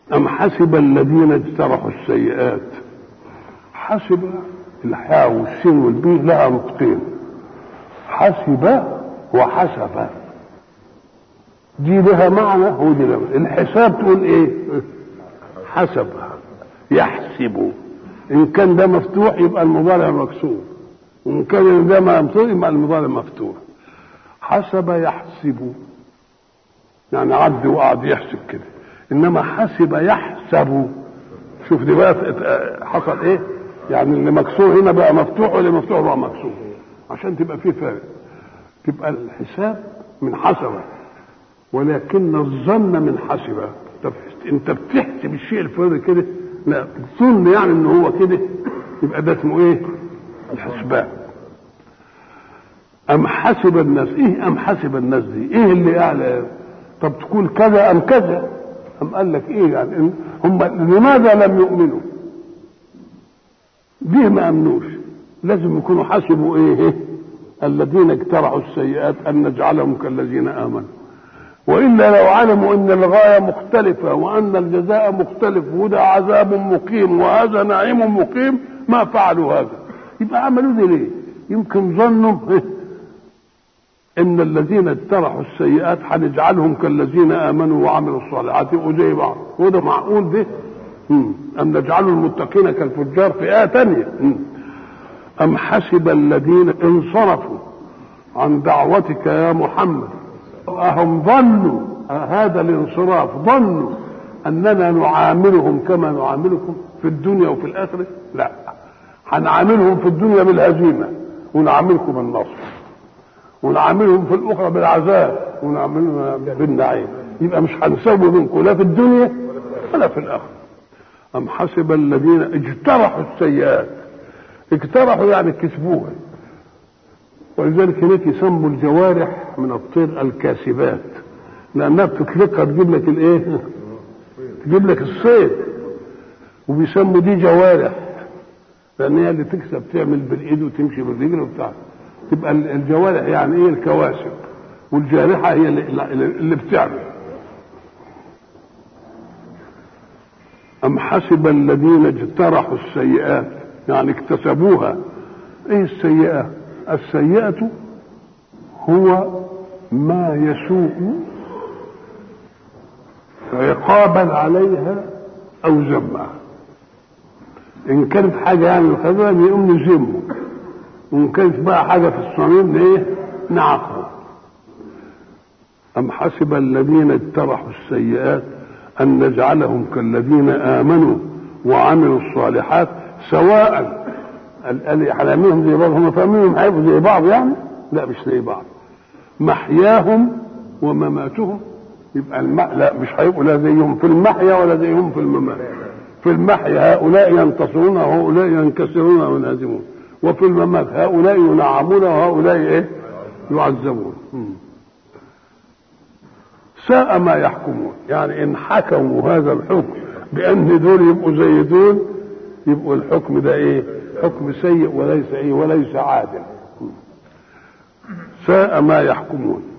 أم حسب الذين اجترحوا السيئات حسب الحاء والسين والبي لها نطقين حسب وحسب دي لها معنى ودي لها معنى. الحساب تقول ايه حسب يحسب ان كان ده مفتوح يبقى المضارع مكسور وان كان ده مفتوح يبقى المضارع مفتوح حسب يحسب يعني عد وقعد يحسب كده انما حسب يحسب شوف دي بقى حصل ايه يعني اللي مكسور هنا بقى مفتوح واللي مفتوح بقى مكسور عشان تبقى فيه فرق تبقى الحساب من حسبه ولكن الظن من حسبه انت بتحسب الشيء الفلاني كده لا تظن يعني ان هو كده يبقى ده اسمه ايه الحسبان ام حسب الناس ايه ام حسب الناس دي ايه اللي اعلى طب تقول كذا ام كذا ام قال لك ايه يعني هم لماذا لم يؤمنوا ليه ما امنوش لازم يكونوا حسبوا ايه الذين اجترحوا السيئات ان نجعلهم كالذين امنوا والا لو علموا ان الغايه مختلفه وان الجزاء مختلف وده عذاب مقيم وهذا نعيم مقيم ما فعلوا هذا يبقى عملوا دي ليه يمكن ظنوا ان الذين اجترحوا السيئات هنجعلهم كالذين امنوا وعملوا الصالحات يبقوا زي بعض وده معقول ده ام نجعل المتقين كالفجار في ايه ثانيه ام حسب الذين انصرفوا عن دعوتك يا محمد أهم ظنوا هذا الانصراف ظنوا أننا نعاملهم كما نعاملكم في الدنيا وفي الآخرة لا هنعاملهم في الدنيا بالهزيمة ونعاملكم بالنصر ونعاملهم في الأخرى بالعذاب ونعاملهم بالنعيم يبقى مش هنسوي منكم لا في الدنيا ولا في الآخرة أم حسب الذين اجترحوا السيئات اجترحوا يعني كسبوها ولذلك هناك يسموا الجوارح من الطير الكاسبات لانها بتطلقها تجيب لك الايه تجيب لك الصيد وبيسموا دي جوارح لان هي اللي تكسب تعمل بالايد وتمشي بالرجل وبتاع تبقى الجوارح يعني ايه الكواسب والجارحه هي اللي, اللي بتعمل ام حسب الذين اجترحوا السيئات يعني اكتسبوها ايه السيئه السيئة هو ما يسوء عقابا عليها أو ذمها إن كانت حاجة يعني الخزان يقوم نذمه وإن كانت بقى حاجة في الصميم إيه نعاقبه أم حسب الذين اجترحوا السيئات أن نجعلهم كالذين آمنوا وعملوا الصالحات سواء قال حلاميهم زي بعض هم فاهمينهم هيبقوا زي بعض يعني لا مش زي بعض محياهم ومماتهم يبقى الم... لا مش هيبقوا لا زيهم في المحيا ولا زيهم في الممات في المحيا هؤلاء ينتصرون وهؤلاء ينكسرون وينهزمون وفي الممات هؤلاء ينعمون وهؤلاء ايه يعذبون ساء ما يحكمون يعني ان حكموا هذا الحكم بان دول يبقوا زي دول يبقوا الحكم ده ايه حكم سيء وليس ايه وليس عادل ساء ما يحكمون